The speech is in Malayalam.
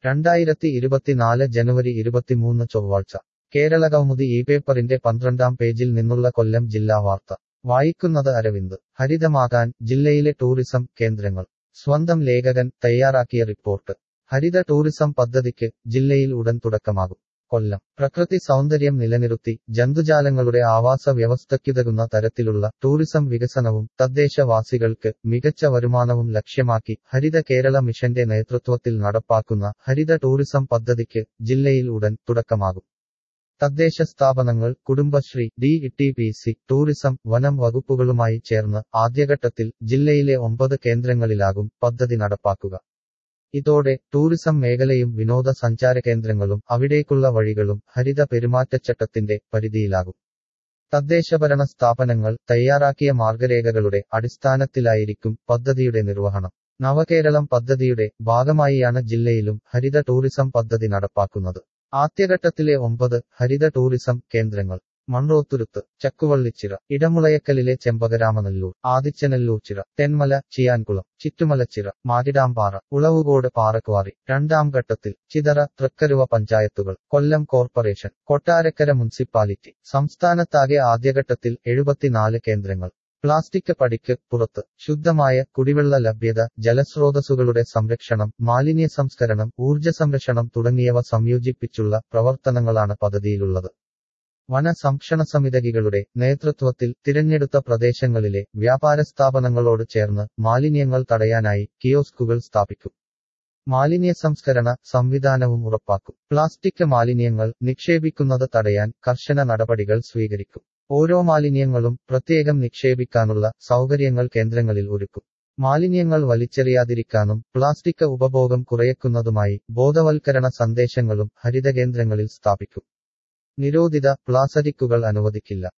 രണ്ടായിരത്തി ഇരുപത്തിനാല് ജനുവരി ഇരുപത്തിമൂന്ന് ചൊവ്വാഴ്ച കേരളകൗമുദി ഈ പേപ്പറിന്റെ പന്ത്രണ്ടാം പേജിൽ നിന്നുള്ള കൊല്ലം ജില്ലാ വാർത്ത വായിക്കുന്നത് അരവിന്ദ് ഹരിതമാകാൻ ജില്ലയിലെ ടൂറിസം കേന്ദ്രങ്ങൾ സ്വന്തം ലേഖകൻ തയ്യാറാക്കിയ റിപ്പോർട്ട് ഹരിത ടൂറിസം പദ്ധതിക്ക് ജില്ലയിൽ ഉടൻ തുടക്കമാകും കൊല്ലം പ്രകൃതി സൗന്ദര്യം നിലനിർത്തി ജന്തുജാലങ്ങളുടെ ആവാസ വ്യവസ്ഥയ്ക്കുതകുന്ന തരത്തിലുള്ള ടൂറിസം വികസനവും തദ്ദേശവാസികൾക്ക് മികച്ച വരുമാനവും ലക്ഷ്യമാക്കി ഹരിത കേരള മിഷന്റെ നേതൃത്വത്തിൽ നടപ്പാക്കുന്ന ഹരിത ടൂറിസം പദ്ധതിക്ക് ജില്ലയിൽ ഉടൻ തുടക്കമാകും തദ്ദേശ സ്ഥാപനങ്ങൾ Kudumbashree D T P C tourism വനം വകുപ്പുകളുമായി ചേർന്ന് ആദ്യഘട്ടത്തിൽ ജില്ലയിലെ ഒമ്പത് കേന്ദ്രങ്ങളിലാകും പദ്ധതി നടപ്പാക്കുക ഇതോടെ ടൂറിസം മേഖലയും വിനോദസഞ്ചാര കേന്ദ്രങ്ങളും അവിടേക്കുള്ള വഴികളും ഹരിത പെരുമാറ്റച്ചട്ടത്തിന്റെ പരിധിയിലാകും തദ്ദേശഭരണ സ്ഥാപനങ്ങൾ തയ്യാറാക്കിയ മാർഗരേഖകളുടെ അടിസ്ഥാനത്തിലായിരിക്കും പദ്ധതിയുടെ നിർവഹണം നവകേരളം പദ്ധതിയുടെ ഭാഗമായിയാണ് ജില്ലയിലും ഹരിത ടൂറിസം പദ്ധതി നടപ്പാക്കുന്നത് ആദ്യഘട്ടത്തിലെ ഒമ്പത് ഹരിത ടൂറിസം കേന്ദ്രങ്ങൾ മൺറോത്തുരുത്ത് ചക്കുവള്ളിച്ചിറ ഇടമുളയക്കലിലെ ചെമ്പകരാമനല്ലൂർ ആദിച്ചനല്ലൂർ ചിറ തെന്മല ചിയാൻകുളം ചിറ്റുമലച്ചിറ മാരിടാംപാറ ഉളവുകോട് പാറക്കുവാറി രണ്ടാം ഘട്ടത്തിൽ ചിതറ തൃക്കരുവ പഞ്ചായത്തുകൾ കൊല്ലം കോർപ്പറേഷൻ കൊട്ടാരക്കര മുനിസിപ്പാലിറ്റി സംസ്ഥാനത്താകെ ആദ്യഘട്ടത്തിൽ എഴുപത്തിനാല് കേന്ദ്രങ്ങൾ പ്ലാസ്റ്റിക് പടിക്ക് പുറത്ത് ശുദ്ധമായ കുടിവെള്ള ലഭ്യത ജലസ്രോതസ്സുകളുടെ സംരക്ഷണം മാലിന്യ സംസ്കരണം ഊർജ്ജ സംരക്ഷണം തുടങ്ങിയവ സംയോജിപ്പിച്ചുള്ള പ്രവർത്തനങ്ങളാണ് പദ്ധതിയിലുള്ളത് വന സംരക്ഷണ സമിതികളുടെ നേതൃത്വത്തിൽ തിരഞ്ഞെടുത്ത പ്രദേശങ്ങളിലെ വ്യാപാര സ്ഥാപനങ്ങളോട് ചേർന്ന് മാലിന്യങ്ങൾ തടയാനായി കിയോസ്കുകൾ സ്ഥാപിക്കും മാലിന്യ സംസ്കരണ സംവിധാനവും ഉറപ്പാക്കും പ്ലാസ്റ്റിക് മാലിന്യങ്ങൾ നിക്ഷേപിക്കുന്നത് തടയാൻ കർശന നടപടികൾ സ്വീകരിക്കും ഓരോ മാലിന്യങ്ങളും പ്രത്യേകം നിക്ഷേപിക്കാനുള്ള സൗകര്യങ്ങൾ കേന്ദ്രങ്ങളിൽ ഒരുക്കും മാലിന്യങ്ങൾ വലിച്ചെറിയാതിരിക്കാനും പ്ലാസ്റ്റിക് ഉപഭോഗം കുറയ്ക്കുന്നതുമായി ബോധവൽക്കരണ സന്ദേശങ്ങളും ഹരിതകേന്ദ്രങ്ങളിൽ സ്ഥാപിക്കും നിരോധിത പ്ലാസ്റ്റിക്കുകൾ അനുവദിക്കില്ല